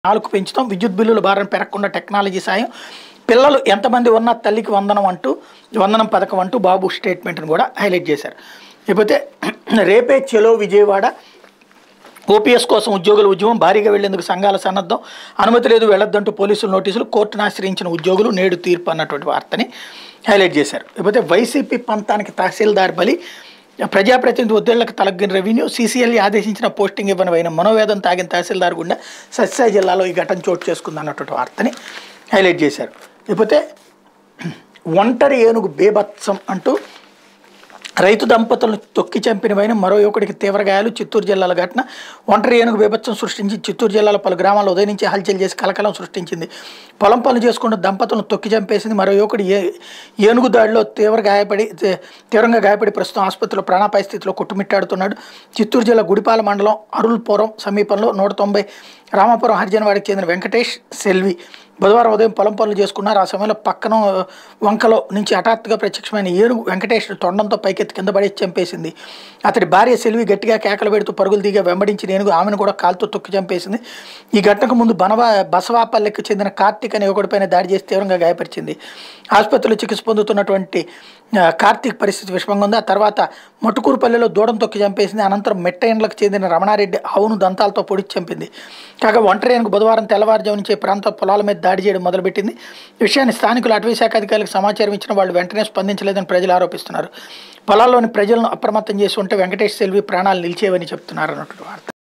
నాలుగు పెంచుతాం విద్యుత్ బిల్లుల భారం పెరగకుండా టెక్నాలజీ సాయం పిల్లలు ఎంతమంది ఉన్నా తల్లికి వందనం అంటూ వందనం పథకం అంటూ బాబు స్టేట్మెంట్ని కూడా హైలైట్ చేశారు లేకపోతే రేపే చెలో విజయవాడ ఓపీఎస్ కోసం ఉద్యోగుల ఉద్యమం భారీగా వెళ్లేందుకు సంఘాల సన్నద్ధం అనుమతి లేదు వెళ్ళొద్దంటూ పోలీసులు నోటీసులు కోర్టును ఆశ్రయించిన ఉద్యోగులు నేడు తీర్పు అన్నటువంటి వార్తని హైలైట్ చేశారు లేకపోతే వైసీపీ పంతానికి తహసీల్దార్ బలి ప్రజాప్రతినిధి ఉద్యోగులకు తలగ్గిన రెవెన్యూ సీసీఎల్ఈ ఆదేశించిన పోస్టింగ్ ఇవ్వని అయిన మనోవేదం తాగిన తహసీల్దార్ గుండా సత్సాయి జిల్లాలో ఈ ఘటన చోటు చేసుకుంది అన్నటువంటి వార్తని హైలైట్ చేశారు లేకపోతే ఒంటరి ఏనుగు బేభత్సం అంటూ రైతు దంపతులను తొక్కి చంపిన వైన మరో యువకుడికి తీవ్ర గాయాలు చిత్తూరు జిల్లాల ఘటన ఒంటరి ఏనుగు బీభత్సం సృష్టించి చిత్తూరు జిల్లాలో పలు గ్రామాల్లో ఉదయం నుంచి హల్చల్ చేసి కలకలం సృష్టించింది పొలం పనులు చేసుకుంటూ దంపతులను తొక్కి చంపేసింది మరో యువకుడు ఏ ఏనుగు దాడిలో తీవ్ర గాయపడి తే- తీవ్రంగా గాయపడి ప్రస్తుతం ఆసుపత్రిలో ప్రాణాపాయ స్థితిలో కొట్టుమిట్టాడుతున్నాడు చిత్తూరు జిల్లా గుడిపాల మండలం అరుల్పురం సమీపంలో నూట తొంభై రామాపురం హరిజనవాడికి చెందిన వెంకటేష్ సెల్వి బుధవారం ఉదయం పొలం పనులు చేసుకున్నారు ఆ సమయంలో పక్కన వంకలో నుంచి హఠాత్తుగా ప్రత్యక్షమైన ఏనుగు వెంకటేష్ తొండంతో పైకెత్తి కింద పడేసి చంపేసింది అతడి భార్య సెల్వి గట్టిగా కేకలు పెడుతూ పరుగులు దిగా వెంబడించిన ఏనుగు ఆమెను కూడా కాలుతో తొక్కి చంపేసింది ఈ ఘటనకు ముందు బనవా బసవాపల్లెకి చెందిన కార్తీక్ అనే యువకుడిపైన దాడి చేసి తీవ్రంగా గాయపరిచింది ఆసుపత్రిలో చికిత్స పొందుతున్నటువంటి ఆ, కార్తీక్ పరిస్థితి విషమంగా ఉంది ఆ తర్వాత మటుకూరుపల్లెలో దూడం తొక్కి చంపేసింది అనంతరం మెట్టైండ్లకు చెందిన రమణారెడ్డి ఆవును దంతాలతో పొడిచి చంపింది కాగా ఒంటరి ఏనుగు బుధవారం తెల్లవారుజాము నుంచి ఈ ప్రాంత పొలాల మీద దాడి చేయడం మొదలుపెట్టింది ఈ విషయాన్ని స్థానికులు అటవీ శాఖ అధికారులకు సమాచారం ఇచ్చిన వాళ్ళు వెంటనే స్పందించలేదని ప్రజలు ఆరోపిస్తున్నారు పొలాల్లోని ప్రజలను అప్రమత్తం చేసి ఉంటే వెంకటేష్ సెల్వి ప్రాణాలు నిలిచేవని చెప్తున్నారు అన్నట్టు వార్త